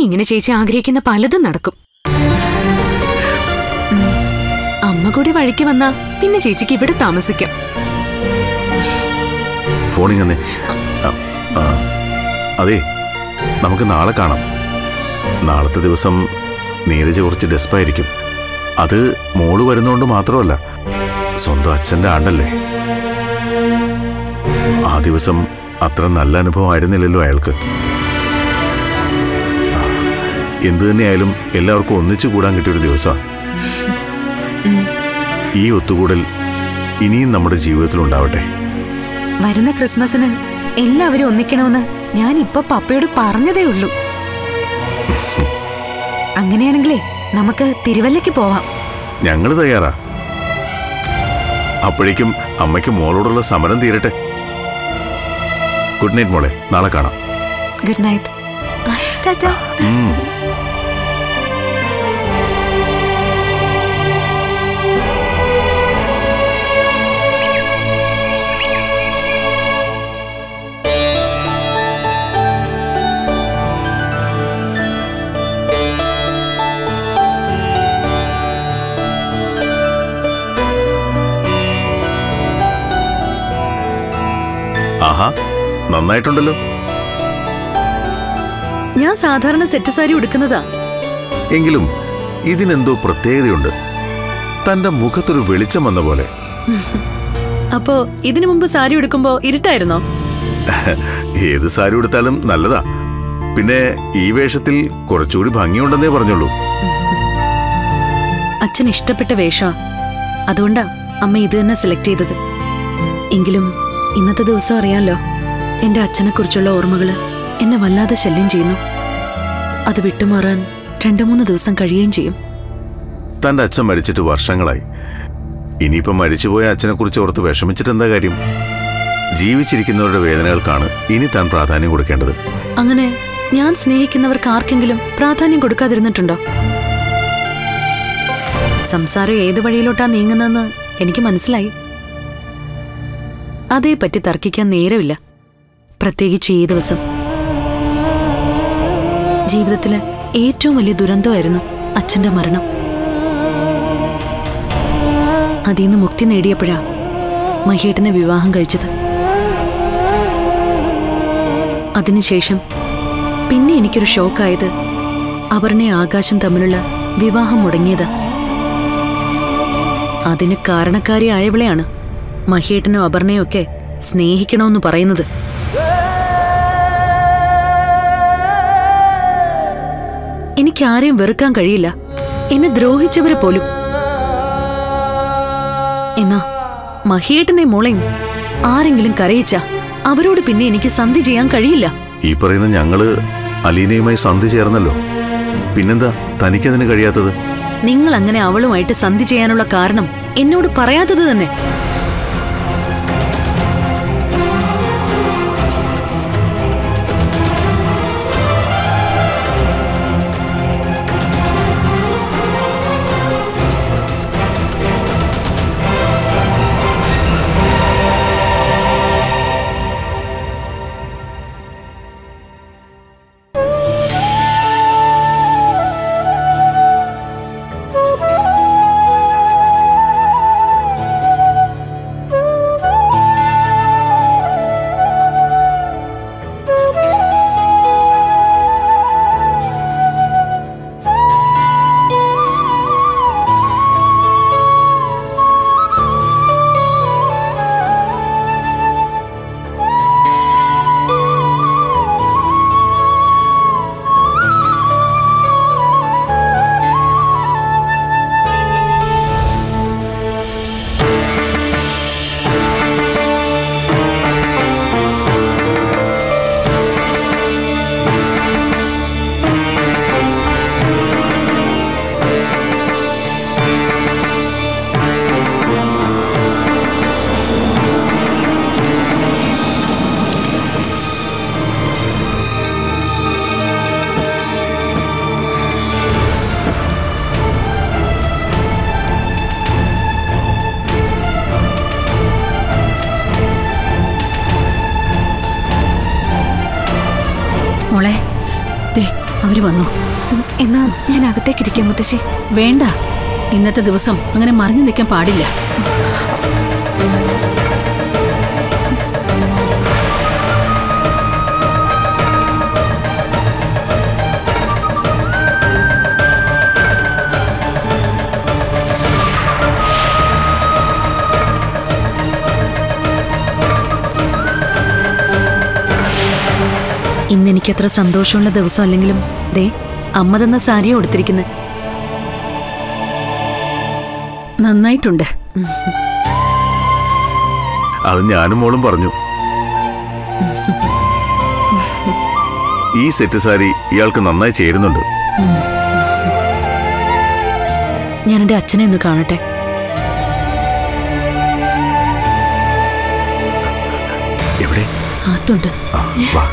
ഇങ്ങനെ ചേച്ചി ആഗ്രഹിക്കുന്ന പലതും നടക്കും ഉം. അമ്മ കൂടി വഴിക്ക് വന്നാ പിന്നെ ചേച്ചിക്ക് ഇവിടെ താമസിക്കാം ഫോണിൽ തന്നെ അതെ നമുക്ക് നാളെ കാണാം നാളത്തെ ദിവസം നീരജ് കുറച്ച് ഡെസ്പായിരിക്കും അത് മോള് വരുന്നതുകൊണ്ട് മാത്രമല്ല സ്വന്തം അച്ഛൻ്റെ ആണ്ടല്ലേ ആ ദിവസം അത്ര നല്ല അനുഭവം ആയിരുന്നില്ലല്ലോ അയാൾക്ക് ആ, എന്തു തന്നെയായാലും എല്ലാവർക്കും ഒന്നിച്ചു കൂടാൻ കിട്ടിയൊരു ദിവസമാണ് ഈ ഒത്തുകൂടൽ ഇനിയും നമ്മുടെ ജീവിതത്തിൽ ഉണ്ടാവട്ടെ വരുന്ന ക്രിസ്മസിന് എല്ലാവരും ഒന്നിക്കണമെന്ന് ഞാൻ ഇപ്പൊ പപ്പയോട് പറഞ്ഞതേ ഉള്ളൂ അങ്ങനെയാണെങ്കിലേ നമുക്ക് തിരുവല്ലയ്ക്ക് പോവാം ഞങ്ങൾ തയ്യാറാ അപ്പോഴേക്കും അമ്മയ്ക്ക് മോളോടുള്ള സമരം തീരട്ടെ ഗുഡ് നൈറ്റ് മോളെ നാളെ കാണാം ഗുഡ് നൈറ്റ് ടാറ്റാ ഉം. ആഹാ നന്നായിട്ടുണ്ടല്ലോ ഞാൻ സാധാരണ സെറ്റ് സാരി ഉടുക്കുന്നതാ എങ്കിലും ഇതിനെന്തോ പ്രത്യേകതയുണ്ട് തന്റെ മുഖത്തൊരു വെളിച്ചം വന്ന പോലെ അപ്പോ ഇതിനു മുമ്പ് സാരി ഉടുക്കുമ്പോ ഇരുട്ടായിരുന്നോ ഏത് സാരി ഉടുത്താലും നല്ലതാ പിന്നെ ഈ വേഷത്തിൽ കുറച്ചുകൂടി ഭംഗിയുണ്ടെന്നേ പറഞ്ഞുള്ളൂ അച്ഛൻ ഇഷ്ടപ്പെട്ട വേഷാ അതുകൊണ്ടാ അമ്മ ഇത് തന്നെ സെലക്ട് ചെയ്തത് എങ്കിലും ഇന്നത്തെ ദിവസം അറിയാലോ എന്റെ അച്ഛനെ കുറിച്ചുള്ള ഓർമ്മകള് എന്നെ വല്ലാതെ ശല്യം ചെയ്യുന്നു അത് വിട്ടുമാറാൻ രണ്ടു മൂന്ന് ദിവസം കഴിയുകയും ചെയ്യും തന്റെ അച്ഛൻ മരിച്ചിട്ട് വർഷങ്ങളായി ഇനിയിപ്പം മരിച്ചുപോയ അച്ഛനെക്കുറിച്ച് ഓർത്ത് വിഷമിച്ചിട്ട് എന്താ കാര്യം ജീവിച്ചിരിക്കുന്നവരുടെ വേദനകൾക്കാണ് ഇനി താൻ പ്രാധാന്യം കൊടുക്കേണ്ടത് അങ്ങനെ ഞാൻ സ്നേഹിക്കുന്നവർക്ക് ആർക്കെങ്കിലും പ്രാധാന്യം കൊടുക്കാതിരുന്നിട്ടുണ്ടോ സംസാരം ഏത് വഴിയിലോട്ടാ നീങ്ങുന്നതെന്ന് എനിക്ക് മനസ്സിലായി അതേപ്പറ്റി തർക്കിക്കാൻ നേരമില്ല പ്രത്യേകിച്ച് ഈ ദിവസം ജീവിതത്തിലെ ഏറ്റവും വലിയ ദുരന്തമായിരുന്നു അച്ഛന്റെ മരണം അതിന്ന് മുക്തി നേടിയപ്പോഴാ മഹേട്ടനെ വിവാഹം കഴിച്ചത് അതിനുശേഷം പിന്നെ എനിക്കൊരു ഷോക്കായത് അപർണയും ആകാശം തമ്മിലുള്ള വിവാഹം മുടങ്ങിയത് അതിന് കാരണക്കാരിയായവളെയാണ് മഹേട്ടനും അപർണയും ഒക്കെ സ്നേഹിക്കണമെന്ന് പറയുന്നത് എനിക്ക് ആരെയും വെറുക്കാൻ കഴിയില്ല എന്നെ ദ്രോഹിച്ചവരെ പോലും എന്നാ മഹിയേട്ടനെ മോളെയും ആരെങ്കിലും കരയിച്ച അവരോട് പിന്നെ എനിക്ക് സന്ധി ചെയ്യാൻ കഴിയില്ല ഈ പറയുന്ന ഞങ്ങള് അലീനയുമായി സന്ധി ചേർന്നല്ലോ പിന്നെന്താ തനിക്കതിന് കഴിയാത്തത് നിങ്ങൾ അങ്ങനെ അവളുമായിട്ട് സന്ധി ചെയ്യാനുള്ള കാരണം എന്നോട് പറയാത്തത് തന്നെ അവര് വന്നു ഉം, എന്നാ ഞാൻ അകത്തേക്കിരിക്കാം മുത്തശ്ശി വേണ്ട ഇന്നത്തെ ദിവസം അങ്ങനെ മറിഞ്ഞു നിൽക്കാൻ പാടില്ല ഇന്ന് എനിക്കത്ര സന്തോഷമുള്ള ദിവസം അല്ലെങ്കിലും ദേ അമ്മ തന്ന സാരിയാ കൊടുത്തിരിക്കുന്നത് നന്നായിട്ടുണ്ട് അത് ഞാനും മോളും പറഞ്ഞു ഈ സെറ്റ് സാരി ഇയാൾക്ക് നന്നായി ചേരുന്നുണ്ട് ഞാൻ എൻ്റെ അച്ഛനെ ഒന്ന് കാണട്ടെ എവിടെ അതുണ്ട് ആ, വാ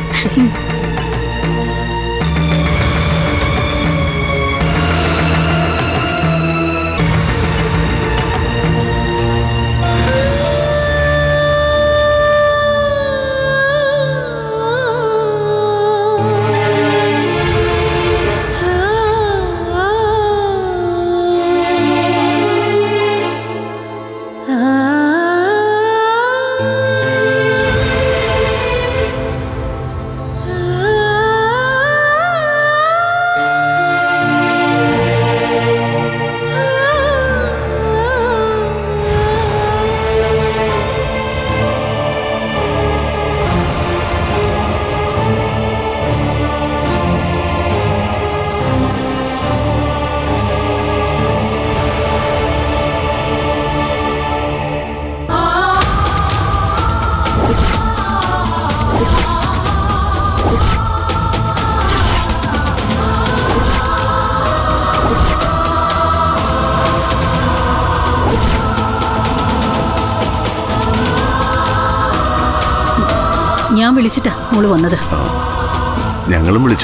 ഞാൻ വിളിച്ചിട്ടാ മോള് വന്നത് ഞങ്ങളും വിളിച്ചു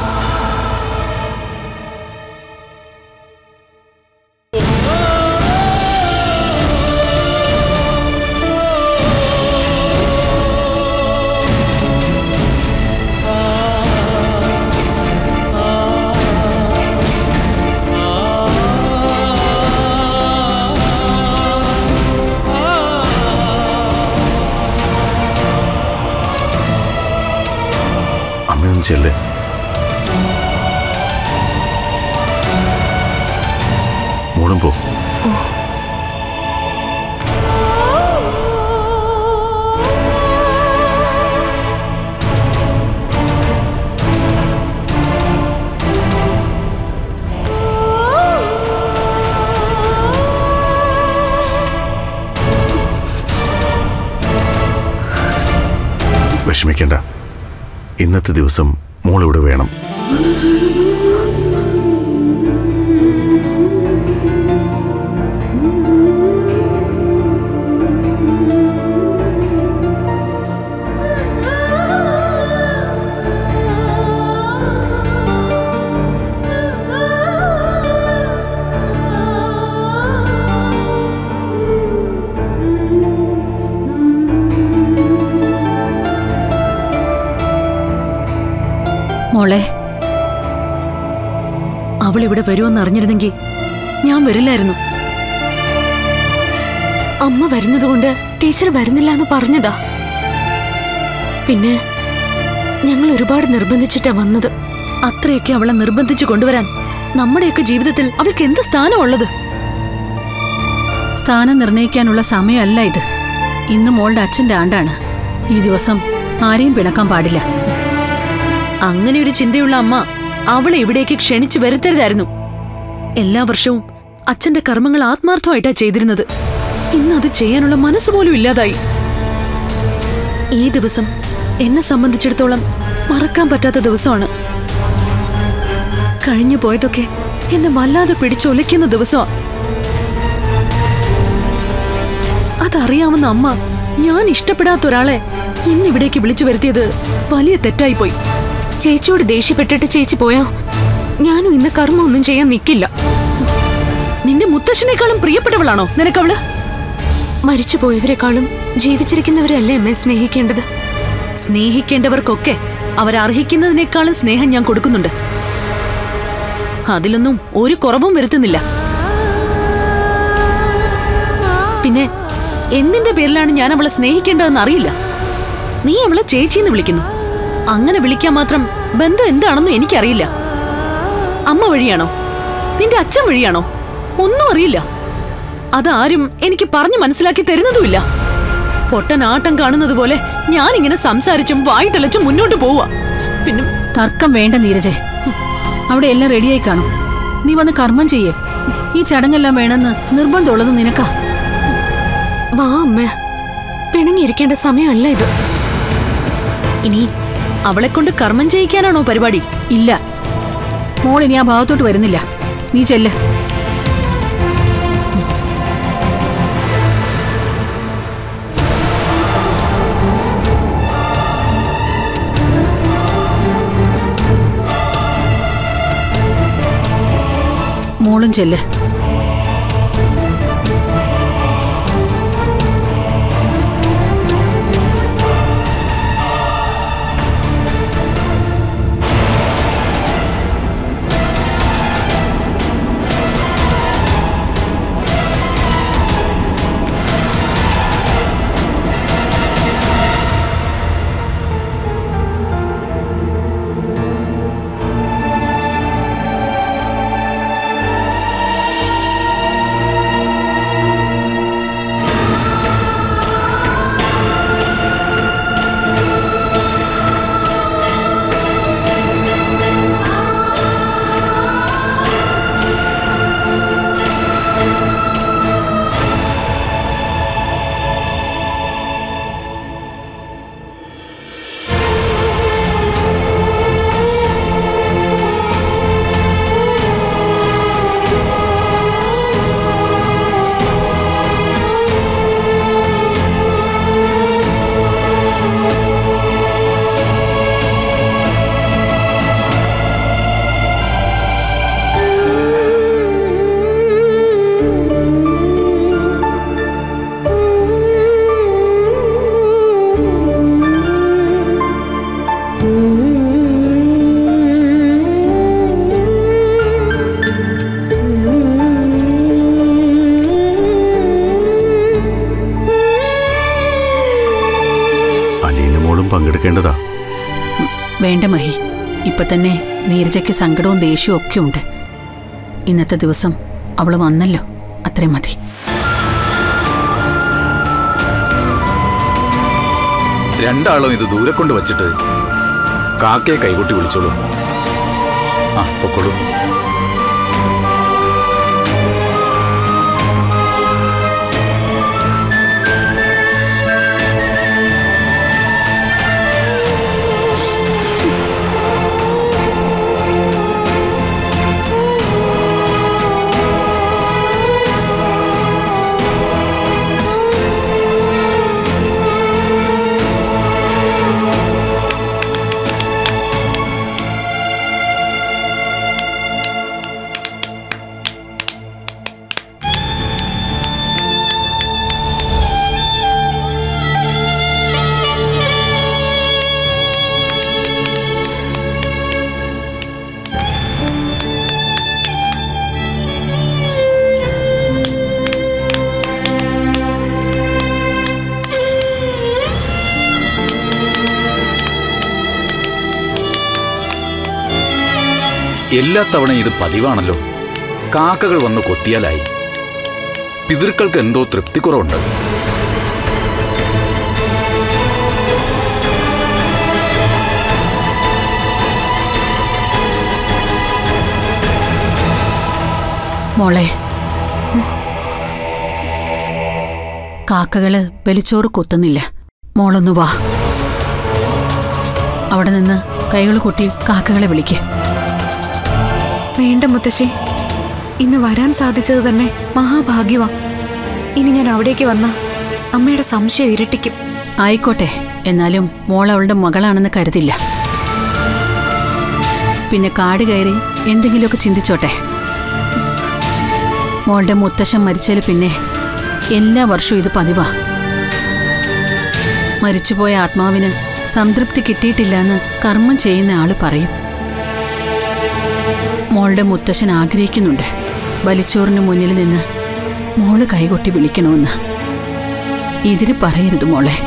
അമ്മയൊന്നും ചെല്ലേ മോളും പോ വിഷമിക്കണ്ട ഇന്നത്തെ ദിവസം മോളിവിടെ വേണം മോളെ അവൾ ഇവിടെ വരുമെന്ന് അറിഞ്ഞിരുന്നെങ്കിൽ ഞാൻ വരില്ലായിരുന്നു അമ്മ വരുന്നതുകൊണ്ട് ടീച്ചർ വരുന്നില്ല എന്ന് പറഞ്ഞതാ പിന്നെ ഞങ്ങൾ ഒരുപാട് നിർബന്ധിച്ചിട്ടാ വന്നത് അത്രയൊക്കെ അവളെ നിർബന്ധിച്ചു കൊണ്ടുവരാൻ നമ്മുടെയൊക്കെ ജീവിതത്തിൽ അവൾക്ക് എന്ത് സ്ഥാനമുള്ളത് സ്ഥാനം നിർണയിക്കാനുള്ള സമയമല്ല ഇത് ഇന്ന് മോളുടെ അച്ഛന്റെ ആണ്ടാണ് ഈ ദിവസം ആരെയും പിണക്കാൻ പാടില്ല അങ്ങനെ ഒരു ചിന്തയുള്ള അമ്മ അവളെ ഇവിടേക്ക് ക്ഷണിച്ചു വരുത്തരുതായിരുന്നു എല്ലാ വർഷവും അച്ഛന്റെ കർമ്മങ്ങൾ ആത്മാർത്ഥമായിട്ടാ ചെയ്തിരുന്നത് ഇന്ന് അത് ചെയ്യാനുള്ള മനസ്സ് പോലും ഇല്ലാതായി ഈ ദിവസം എന്നെ സംബന്ധിച്ചിടത്തോളം മറക്കാൻ പറ്റാത്ത ദിവസമാണ് കഴിഞ്ഞു പോയതൊക്കെ എന്നെ വല്ലാതെ പിടിച്ചൊലയ്ക്കുന്ന ദിവസമാ അതറിയാവുന്ന അമ്മ ഞാൻ ഇഷ്ടപ്പെടാത്ത ഒരാളെ ഇന്നിവിടേക്ക് വിളിച്ചു വരുത്തിയത് വലിയ തെറ്റായിപ്പോയി ചേച്ചിയോട് ദേഷ്യപ്പെട്ടിട്ട് ചേച്ചി പോയാ ഞാനും ഇന്ന് കർമ്മ ഒന്നും ചെയ്യാൻ നിൽക്കില്ല നിന്റെ മുത്തശ്ശനേക്കാളും പ്രിയപ്പെട്ടവളാണോ നിനക്കവള് മരിച്ചുപോയവരെക്കാളും ജീവിച്ചിരിക്കുന്നവരല്ലേ എന്നെ സ്നേഹിക്കേണ്ടത് സ്നേഹിക്കേണ്ടവർക്കൊക്കെ അവരർഹിക്കുന്നതിനേക്കാളും സ്നേഹം ഞാൻ കൊടുക്കുന്നുണ്ട് അതിലൊന്നും ഒരു കുറവും വരുത്തുന്നില്ല പിന്നെ എന്തിന്റെ പേരിലാണ് ഞാൻ അവളെ സ്നേഹിക്കേണ്ടതെന്ന് അറിയില്ല നീ അവളെ ചേച്ചിന്ന് വിളിക്കുന്നു അങ്ങനെ വിളിക്കാൻ മാത്രം ബന്ധം എന്താണെന്നും എനിക്കറിയില്ല അമ്മ വഴിയാണോ നിന്റെ അച്ഛൻ വഴിയാണോ ഒന്നും അറിയില്ല അതാരും എനിക്ക് പറഞ്ഞു മനസ്സിലാക്കി തരുന്നതുമില്ല പൊട്ടൻ ആട്ടം കാണുന്നത് പോലെ ഞാനിങ്ങനെ സംസാരിച്ചും വായിട്ടലച്ചും മുന്നോട്ട് പോവുക പിന്നെ തർക്കം വേണ്ട നീരജെ അവിടെ എല്ലാം റെഡിയായി കാണും നീ വന്ന് കർമ്മം ചെയ്യേ ഈ ചടങ്ങെല്ലാം വേണമെന്ന് നിർബന്ധമുള്ളത് നിനക്കാ വാ അമ്മ പിണങ്ങിയിരിക്കേണ്ട സമയമല്ല ഇത് ഇനി അവളെ കൊണ്ട് കർമ്മം ചെയ്യിക്കാനാണോ പരിപാടി ഇല്ല മോൾ ഇനി ആ ഭാഗത്തോട്ട് വരുന്നില്ല നീ ചെല്ല് മോളും ചെല്ല് അലീന മോളും പങ്കെടുക്കേണ്ടതാ വേണ്ട മഹി ഇപ്പൊ തന്നെ നീരജയ്ക്ക് സങ്കടവും ദേഷ്യവും ഒക്കെ ഉണ്ട് ഇന്നത്തെ ദിവസം അവള് വന്നല്ലോ അത്രയും മതി രണ്ടാളും ഇത് ദൂരെ കൊണ്ട് വച്ചിട്ട് കാക്കയെ കൈകൊട്ടി വിളിച്ചോളൂ ആ പൊക്കോളൂ എല്ലാ തവണയും ഇത് പതിവാണല്ലോ കാക്കകൾ വന്ന് കൊത്തിയാലായി പിതൃക്കൾക്ക് എന്തോ തൃപ്തിക്കുറവുണ്ട് മോളെ കാക്കകള് വെലിച്ചോറ് കൊത്തുന്നില്ല മോളൊന്നു വാ അവിടെ നിന്ന് കൈകൾ കൊട്ടി കാക്കകളെ വിളിക്ക് വേണ്ട മുത്തശ്ശി ഇന്ന് വരാൻ സാധിച്ചത് തന്നെ മഹാഭാഗ്യവാ ഇനി ഞാൻ അവിടേക്ക് വന്ന അമ്മയുടെ സംശയം ഇരട്ടിക്കും ആയിക്കോട്ടെ എന്നാലും മോൾ അവളുടെ മകളാണെന്ന് കരുതില്ല പിന്നെ കാട് കയറി എന്തെങ്കിലുമൊക്കെ ചിന്തിച്ചോട്ടെ മോളുടെ മുത്തശ്ശൻ മരിച്ചതിൽ പിന്നെ എല്ലാ വർഷവും ഇത് പതിവാ മരിച്ചുപോയ ആത്മാവിന് സംതൃപ്തി കിട്ടിയിട്ടില്ലെന്ന് കർമ്മം ചെയ്യുന്ന ആള് പറയും മോളുടെ മുത്തശ്ശൻ ആഗ്രഹിക്കുന്നുണ്ട് വലിച്ചോറിന് മുന്നിൽ നിന്ന് മോള് കൈകൊട്ടി വിളിക്കണമെന്ന് ഇതിന് പറയരുത് മോളെ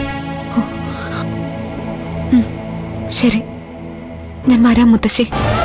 ശരി ഞാൻ വരാം മുത്തശ്ശി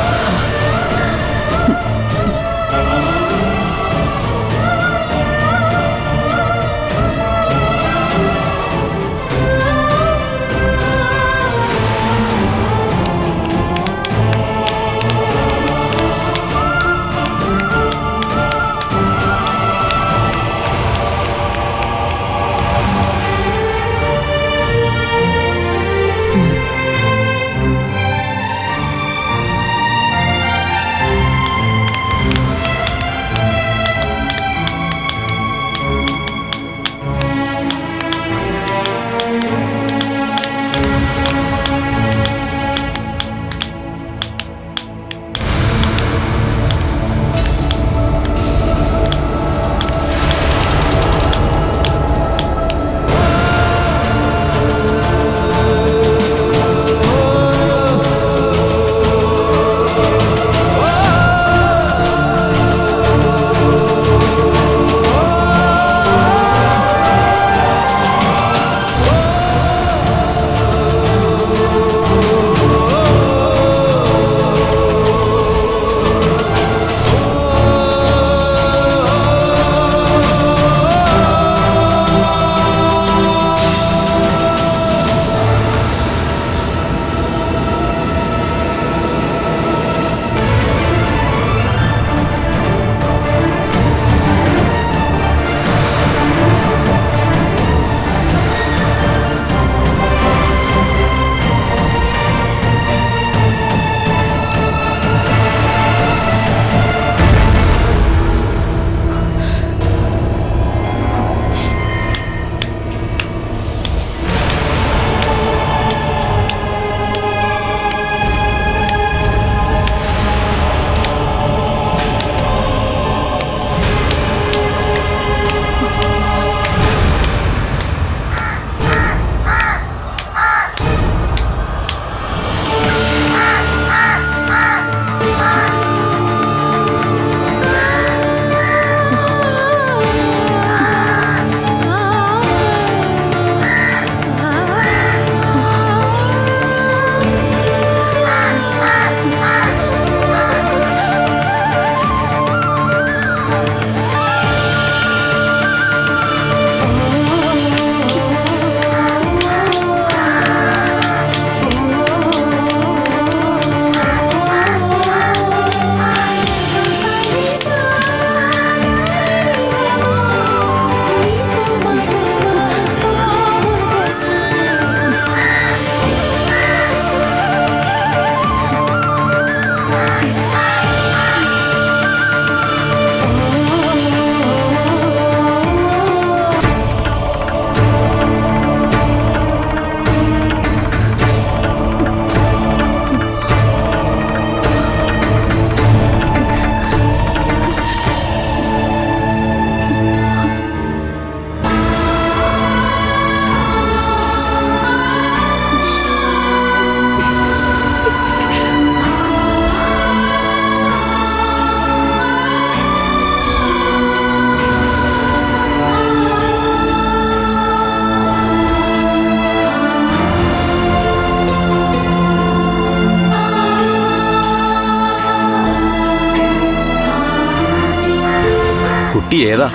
കുട്ടി ഏതാ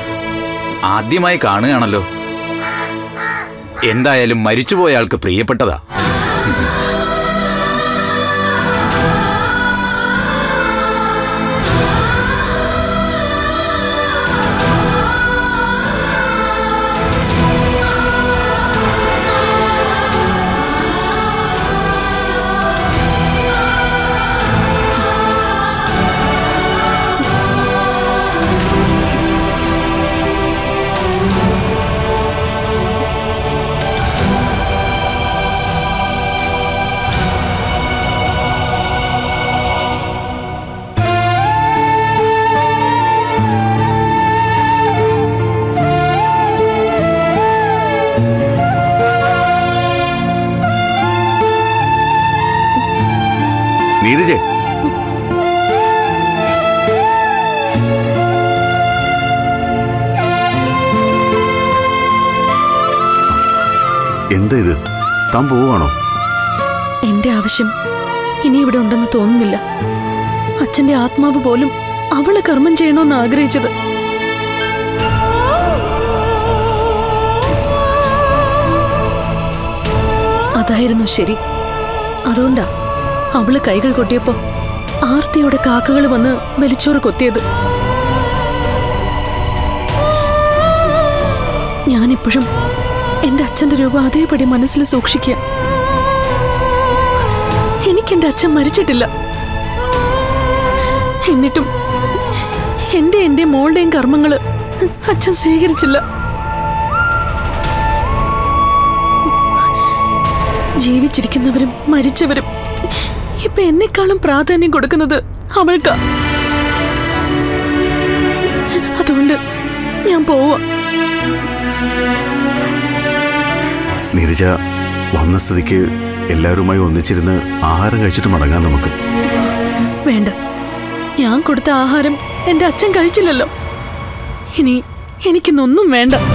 ആദ്യമായി കാണുകയാണല്ലോ എന്തായാലും മരിച്ചുപോയ ആൾക്ക് പ്രിയപ്പെട്ടതാ എന്താ ഇത് താൻ പോവുകയാണോ എന്റെ ആവശ്യം ഇനി ഇവിടെ ഉണ്ടെന്ന് തോന്നുന്നില്ല അച്ഛന്റെ ആത്മാവ് പോലും അവളെ കർമ്മം ചെയ്യണമെന്ന് ആഗ്രഹിച്ചത് അതായിരുന്നു ശരി അതുകൊണ്ടാ അവള് കൈകൾ കൊട്ടിയപ്പോ ആർത്തിയോടെ കാക്കകൾ വന്ന് വലിച്ചോറ് കൊത്തിയത് ഞാനിപ്പോഴും എന്റെ അച്ഛന്റെ രൂപം അതേപടി മനസ്സിൽ സൂക്ഷിക്കുക എനിക്കെന്റെ അച്ഛൻ മരിച്ചിട്ടില്ല എന്നിട്ടും എന്റെ എന്റെ മോളുടെയും കർമ്മങ്ങള് അച്ഛൻ സ്വീകരിച്ചില്ല ജീവിച്ചിരിക്കുന്നവരും മരിച്ചവരും ഇപ്പൊ എന്നെക്കാളും പ്രാധാന്യം കൊടുക്കുന്നത് അവൾക്കാ അതുകൊണ്ട് ഞാൻ പോവാ നീരജ വന്ന സ്ഥിതിക്ക് എല്ലാവരുമായി ഒന്നിച്ചിരുന്ന് ആഹാരം കഴിച്ചിട്ട് മടങ്ങാം നമുക്ക് വേണ്ട ഞാൻ കൊടുത്ത ആഹാരം എന്റെ അച്ഛൻ കഴിച്ചില്ലല്ലോ ഇനി എനിക്കിന്നൊന്നും വേണ്ട